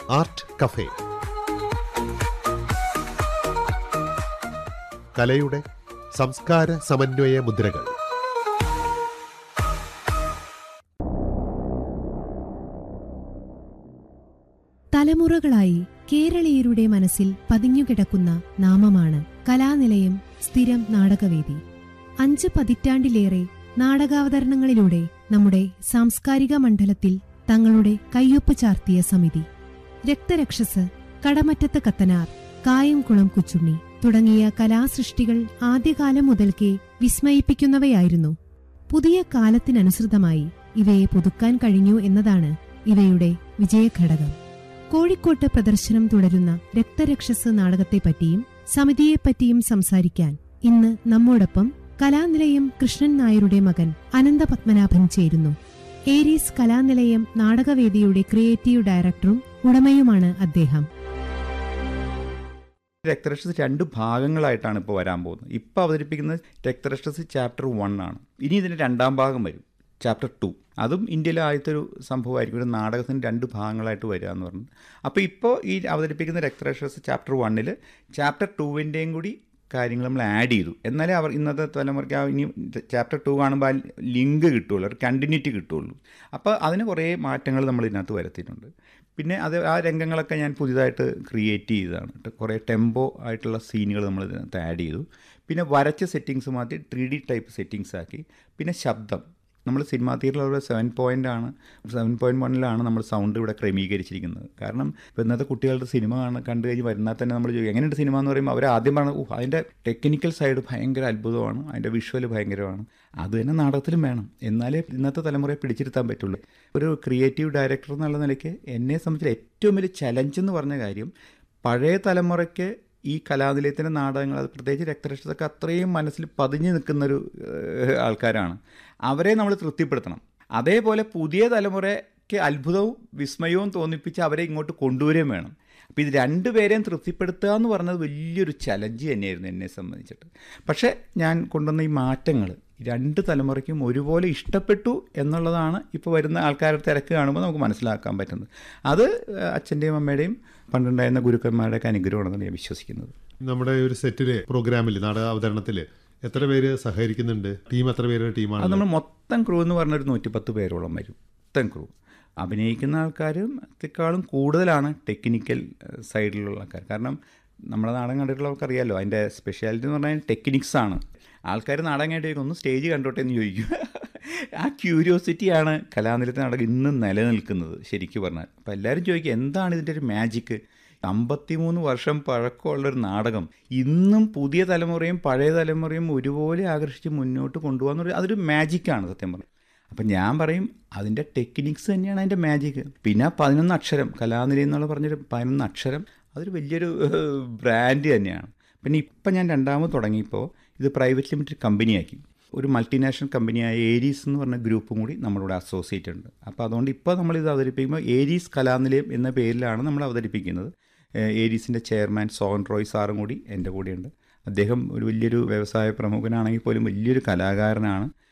art cafe കലയുടെ സംസ്കാര സമന്വയ മുദ്രകൾ തലമുറകളായി കേരളീയരുടെ മനസ്സിൽ പതിഞ്ഞുകിടക്കുന്ന നാമമാണ് കലാനിലയം സ്ഥിരം നാടകവേദി അഞ്ച് പതിറ്റാണ്ടിലേറെ നാടകാവതരണങ്ങളിലൂടെ നമ്മുടെ സാംസ്കാരിക മണ്ഡലത്തിൽ തങ്ങളുടെ കയ്യൊപ്പ് ചാർത്തിയ സമിതി രക്തരക്ഷസ് കടമറ്റത്ത് കത്തനാർ കായംകുളം കൊച്ചുണ്ണി തുടങ്ങിയ കലാസൃഷ്ടികൾ ആദ്യകാലം മുതൽക്കേ വിസ്മയിപ്പിക്കുന്നവയായിരുന്നു പുതിയ കാലത്തിനനുസൃതമായി ഇവയെ പുതുക്കാൻ കഴിഞ്ഞു എന്നതാണ് ഇവയുടെ വിജയഘടകം കോഴിക്കോട്ട് പ്രദർശനം തുടരുന്ന രക്തരക്ഷസ് നാടകത്തെപ്പറ്റിയും സമിതിയെപ്പറ്റിയും സംസാരിക്കാൻ ഇന്ന് നമ്മോടൊപ്പം കലാനിലയം കൃഷ്ണൻ നായരുടെ മകൻ അനന്തപത്മനാഭൻ ചേരുന്നു ഏരീസ് കലാനിലയം നാടകവേദിയുടെ ക്രിയേറ്റീവ് ഡയറക്ടറും ഉടമയുമാണ് അദ്ദേഹം രക്തരക്ഷസ് രണ്ട് ഭാഗങ്ങളായിട്ടാണ് ഇപ്പോൾ വരാൻ പോകുന്നത് ഇപ്പോൾ അവതരിപ്പിക്കുന്നത് രക്തരക്ഷസ് ചാപ്റ്റർ വൺ ആണ് ഇനി ഇതിൻ്റെ രണ്ടാം ഭാഗം വരും ചാപ്റ്റർ ടു അതും ഇന്ത്യയിലെ ആദ്യത്തെ ഒരു സംഭവമായിരിക്കും ഒരു നാടകത്തിന് രണ്ട് ഭാഗങ്ങളായിട്ട് വരിക എന്ന് പറഞ്ഞു അപ്പോൾ ഇപ്പോൾ ഈ അവതരിപ്പിക്കുന്ന രക്തരക്ഷസ് ചാപ്റ്റർ വണ്ണിൽ ചാപ്റ്റർ ടുവിൻ്റെയും കൂടി കാര്യങ്ങൾ നമ്മൾ ആഡ് ചെയ്തു എന്നാലേ അവർ ഇന്നത്തെ തലമുറയ്ക്ക് ആ ഇനി ചാപ്റ്റർ ടു കാണുമ്പോൾ ആ ലിങ്ക് കിട്ടുള്ളൂ ഒരു കണ്ടിന്യൂറ്റി കിട്ടുള്ളൂ അപ്പോൾ അതിന് കുറേ മാറ്റങ്ങൾ നമ്മൾ ഇതിനകത്ത് വരുത്തിയിട്ടുണ്ട് പിന്നെ അത് ആ രംഗങ്ങളൊക്കെ ഞാൻ പുതിയതായിട്ട് ക്രിയേറ്റ് ചെയ്തതാണ് കേട്ടോ കുറേ ടെമ്പോ ആയിട്ടുള്ള സീനുകൾ നമ്മൾ ഇതിനകത്ത് ആഡ് ചെയ്തു പിന്നെ വരച്ച സെറ്റിങ്സ് മാറ്റി ത്രീ ഡി ടൈപ്പ് സെറ്റിങ്സ് ആക്കി പിന്നെ ശബ്ദം നമ്മൾ സിനിമാ തിയേറ്ററിലുള്ള സെവൻ പോയിൻ്റ് ആണ് സെവൻ പോയിൻറ്റ് വണ്ണിലാണ് നമ്മൾ സൗണ്ട് ഇവിടെ ക്രമീകരിച്ചിരിക്കുന്നത് കാരണം ഇപ്പോൾ ഇന്നത്തെ കുട്ടികളുടെ സിനിമ കാണ കണ്ടു കഴിഞ്ഞ് വരുന്നാൽ തന്നെ നമ്മൾ ചോദിക്കും എങ്ങനെയുണ്ട് സിനിമ എന്ന് പറയുമ്പോൾ അവർ ആദ്യം പറഞ്ഞ ഓ അതിൻ്റെ ടെക്നിക്കൽ സൈഡ് ഭയങ്കര അത്ഭുതമാണ് അതിൻ്റെ വിഷ്വൽ ഭയങ്കരമാണ് അത് തന്നെ നാടകത്തിലും വേണം എന്നാലേ ഇന്നത്തെ തലമുറയെ പിടിച്ചിരുത്താൻ പറ്റുള്ളൂ ഒരു ക്രിയേറ്റീവ് ഡയറക്ടർ എന്നുള്ള നിലയ്ക്ക് എന്നെ സംബന്ധിച്ച് ഏറ്റവും വലിയ ചലഞ്ച് എന്ന് പറഞ്ഞ കാര്യം പഴയ തലമുറയ്ക്ക് ഈ കലാനിലയത്തിൻ്റെ നാടകങ്ങൾ അത് പ്രത്യേകിച്ച് രക്തരക്ഷസൊക്കെ അത്രയും മനസ്സിൽ പതിഞ്ഞു നിൽക്കുന്നൊരു ഏഹ്, ആൾക്കാരാണ് അവരെ നമ്മൾ തൃപ്തിപ്പെടുത്തണം അതേപോലെ പുതിയ തലമുറയ്ക്ക് അത്ഭുതവും വിസ്മയവും തോന്നിപ്പിച്ച് അവരെ ഇങ്ങോട്ട് കൊണ്ടുവരികയും വേണം അപ്പോൾ ഇത് രണ്ടുപേരെയും തൃപ്തിപ്പെടുത്തുക എന്ന് പറഞ്ഞത് വലിയൊരു ചലഞ്ച് തന്നെയായിരുന്നു എന്നെ സംബന്ധിച്ചിട്ട് പക്ഷേ ഞാൻ കൊണ്ടുവന്ന ഈ മാറ്റങ്ങൾ രണ്ട് തലമുറയ്ക്കും ഒരുപോലെ ഇഷ്ടപ്പെട്ടു എന്നുള്ളതാണ് ഇപ്പോൾ വരുന്ന ആൾക്കാരുടെ തിരക്ക് കാണുമ്പോൾ നമുക്ക് മനസ്സിലാക്കാൻ പറ്റുന്നത് അത് അച്ഛൻ്റെയും അമ്മയുടെയും പണ്ടുണ്ടായിരുന്ന ഗുരുക്കന്മാരുടെയൊക്കെ അനുഗ്രഹമാണെന്നാണ് ഞാൻ വിശ്വസിക്കുന്നത് നമ്മുടെ ഒരു സെറ്റില് പ്രോഗ്രാമിൽ നാടക അവതരണത്തിൽ എത്ര പേര് സഹകരിക്കുന്നുണ്ട് ടീം എത്ര പേരുടെ അത് ടീമാണ് നമ്മൾ മൊത്തം ക്രൂ എന്ന് പറഞ്ഞൊരു നൂറ്റിപ്പത്ത് പേരോളം വരും മൊത്തം ക്രൂ അഭിനയിക്കുന്ന ആൾക്കാരും ത്തെക്കാളും കൂടുതലാണ് ടെക്നിക്കൽ ഏഹ്, സൈഡിലുള്ള ആൾക്കാർ കാരണം നമ്മുടെ നാടകം കണ്ടിട്ടുള്ളവർക്ക് അറിയാമല്ലോ അതിൻ്റെ സ്പെഷ്യാലിറ്റി എന്ന് പറഞ്ഞാൽ ടെക്നിക്സ് ആണ് ആൾക്കാർ നാടകം കണ്ടിട്ട് ചോദിക്കും, ഒന്ന് സ്റ്റേജ് കണ്ടോട്ടെ എന്ന് ചോദിക്കും ആ ക്യൂരിയോസിറ്റിയാണ് കലാനിലത്തെ നാടകം ഇന്നും നിലനിൽക്കുന്നത് ശരിക്കും പറഞ്ഞാൽ അപ്പോൾ എല്ലാവരും ചോദിക്കും എന്താണ് ഇതിൻ്റെ ഒരു മാജിക്ക് അമ്പത്തിമൂന്ന് വർഷം പഴക്കമുള്ളൊരു നാടകം ഇന്നും പുതിയ തലമുറയും പഴയ തലമുറയും ഒരുപോലെ ആകർഷിച്ച് മുന്നോട്ട് കൊണ്ടുപോകാന്ന് പറയുന്നത് അതൊരു മാജിക്കാണ് സത്യം പറഞ്ഞാൽ അപ്പം ഞാൻ പറയും അതിൻ്റെ ടെക്നിക്സ് തന്നെയാണ് അതിൻ്റെ മാജിക്ക് പിന്നെ ആ പതിനൊന്ന് അക്ഷരം കലാനിലയം എന്നുള്ള പറഞ്ഞൊരു പതിനൊന്ന് അക്ഷരം അതൊരു വലിയൊരു ബ്രാൻഡ് തന്നെയാണ് പിന്നെ ഇപ്പം ഞാൻ രണ്ടാമത് തുടങ്ങിയപ്പോൾ ഇത് പ്രൈവറ്റ് ലിമിറ്റഡ് കമ്പനിയാക്കി ഒരു മൾട്ടിനാഷണൽ കമ്പനിയായ ഏരീസ് എന്ന് പറഞ്ഞ ഗ്രൂപ്പും കൂടി നമ്മളിവിടെ അസോസിയേറ്റ് ഉണ്ട് അപ്പോൾ അതുകൊണ്ട് ഇപ്പോൾ നമ്മളിത് അവതരിപ്പിക്കുമ്പോൾ ഏരീസ് കലാനിലയം എന്ന പേരിലാണ് നമ്മൾ അവതരിപ്പിക്കുന്നത് ഏഹ് ഏരീസിൻ്റെ ചെയർമാൻ സോഹൻ റോയ് സാറും കൂടി എൻ്റെ കൂടെയുണ്ട് അദ്ദേഹം ഒരു വലിയൊരു വ്യവസായ പ്രമുഖനാണെങ്കിൽ പോലും വലിയൊരു കലാകാരനാണ്